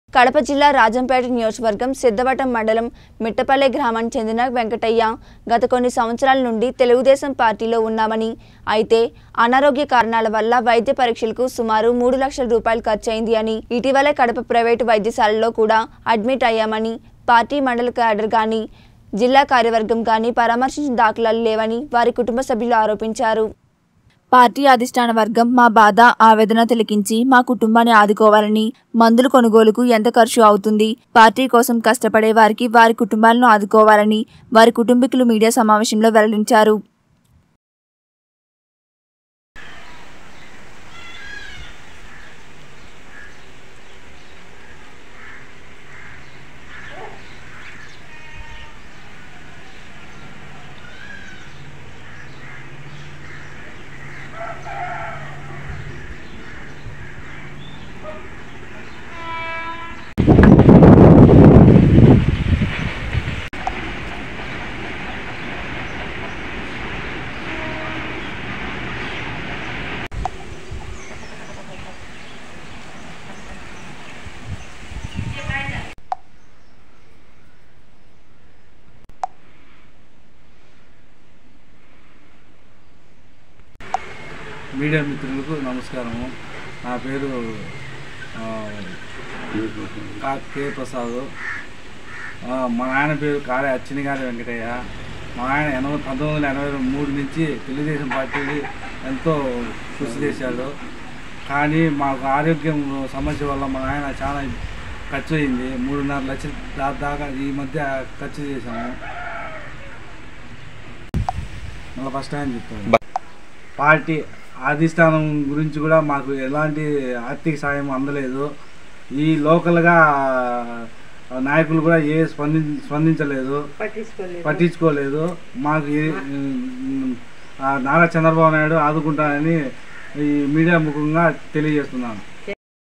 కడప జిల్లా రాజంపేట నియోజకవర్గం సిద్ధవటం మండలం మిట్టపల్లె గ్రామానికి చెందిన వెంకటయ్య గత కొన్ని సంవత్సరాల నుండి తెలుగుదేశం పార్టీలో ఉన్నామని అయితే అనారోగ్య కారణాల వల్ల వైద్య పరీక్షలకు సుమారు మూడు లక్షల రూపాయలు ఖర్చయింది అని ఇటీవలే కడప ప్రైవేటు వైద్యశాలలో కూడా అడ్మిట్ అయ్యామని పార్టీ మండల క్యాడర్ కానీ జిల్లా కార్యవర్గం కానీ పరామర్శించిన దాఖలాలు లేవని వారి కుటుంబ సభ్యులు ఆరోపించారు పార్టీ అధిష్టాన వర్గం మా బాధ ఆవేదన తిలకించి మా కుటుంబాన్ని ఆదుకోవాలని మందుల కొనుగోలుకు ఎంత ఖర్చు అవుతుంది పార్టీ కోసం కష్టపడే వారికి వారి కుటుంబాలను ఆదుకోవాలని వారి కుటుంబీకులు మీడియా సమావేశంలో వెల్లడించారు మీడియా మిత్రులకు నమస్కారము నా పేరు ఆ, కా కే ప్రసాద్ ఆ, మా నాయన పేరు కారే అచ్చినిగారి వెంకటయ్య మా ఆయన ఎనభై పంతొమ్మిది వందల ఎనభై మూడు నుంచి తెలుగుదేశం పార్టీకి ఎంతో కృషి చేశాడు కానీ మాకు ఆరోగ్యం సమస్య వల్ల మా నాయన చాలా ఖర్చు అయింది మూడున్నర లక్షలు దా- దాకా ఈ మధ్య ఖర్చు చేశాము మళ్ళీ ఫస్ట్ టైం చెప్తాను పార్టీ అధిష్టానం గురించి కూడా మాకు ఎలాంటి ఆర్థిక సాయం అందలేదు ఈ లోకల్గా నాయకులు కూడా ఏ స్పంది స్పందించలేదు పట్టించుకోలేదు మాకు ఏ- ఆ నారా చంద్రబాబు నాయుడు ఆదుకుంటానని ఈ మీడియా ముఖంగా తెలియజేస్తున్నాను